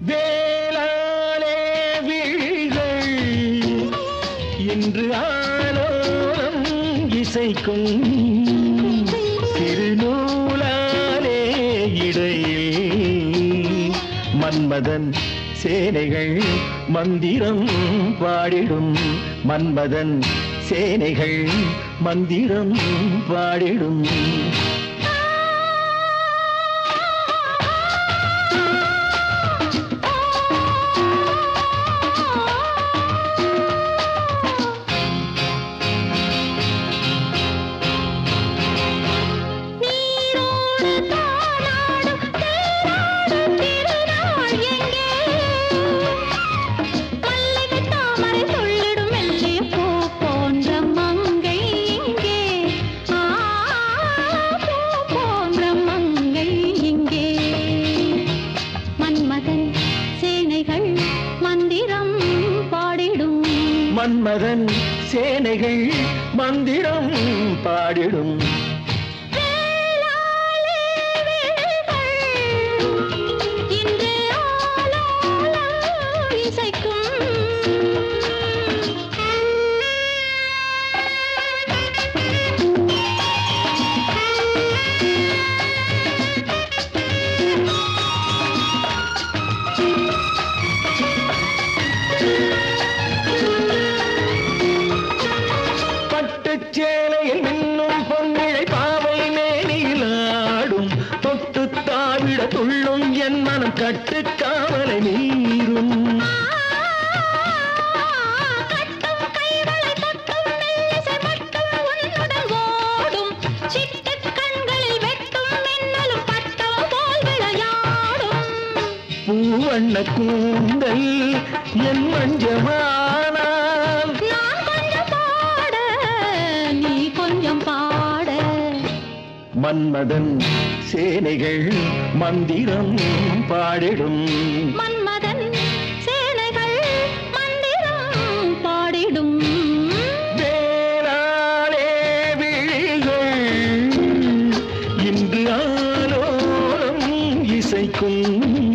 வேளாலே விழிகள் இன்று ஆலோலம் இசைக்கும் திருநூலாலே இடையில் மன்மதன் சேனைகள் மந்திரம் பாடிடும் மன்மதன் சேனைகள் மந்திரம் பாடிடும் நீரோடு தானாடும் தேனாடும் திருநாள் எங்கே? மல்லிகை தாமரை சொல்லிடும் மெல்லிய பூ போன்ற மங்கை இங்கே. ஆ, பூ போன்ற மங்கை இங்கே. மன்மதன் சேனைகள் மந்திரம் பாடிடும் மன்மதன் சேனைகள் மந்திரம் பாடிடும் வேளாளே வேள்கள் இன்று ஆலோலம் இசைக்கும் பட்டுச் சேலையில் மின்னும் பொன்னிழை பாவை மேனிலாடும் தொட்டு தாவிட துள்ளும் என் மனம் கட்டுக்காமலை மீறும் கட்டும் கைகளை தொட்டும் மெல்லிசை மட்டும் உன்னுடன் ஓடும் சிட்டுக் கண்களில் வெட்டும் மின்னலும் பட்டம் போல் விளையாடும் பூவண்ண கூந்தல் என் மஞ்சமானால் நான் கொஞ்சம் பாட நீ கொஞ்சம் பாட மன்மதன் சேனைகள் மந்திரம் பாடிடும் மன்மதன் சேனைகள் மந்திரம் பாடிடும் வேளாளே விழிகள் இன்று ஆலோலம் இசைக்கும்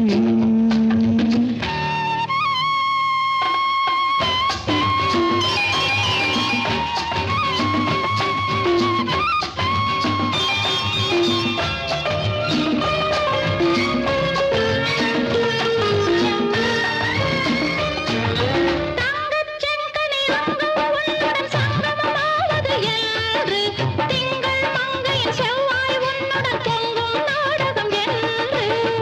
தங்கச் செங்கனி அங்கம் உன்னுடன் சங்கமமாவது என்று திங்கள் மங்கையின் செவ்வாய் உன்னுடன் பொங்கும் நாடகம் என்று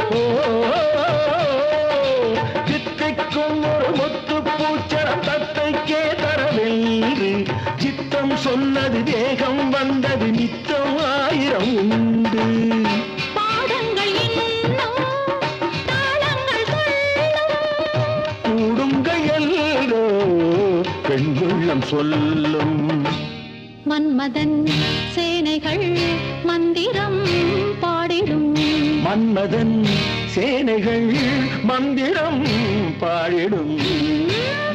சித்திக்கும் ஒரு முத்து பூச்சரம் தத்தைக்கே தரவென்று சித்தம் சொன்னது தேகம் வந்தது நித்தம் ஆயிரம் உண்டு பாடங்கள் இன்னும் தாளங்கள் சொல்லும் கூடுங்கள் எல்லோ பெண்குள்ளம் சொல்லும் மன்மதன் சேனைகள் மந்திரம் பாடிடும் மன்மதன் சேனைகள் மந்திரம் பாடிடும் உம்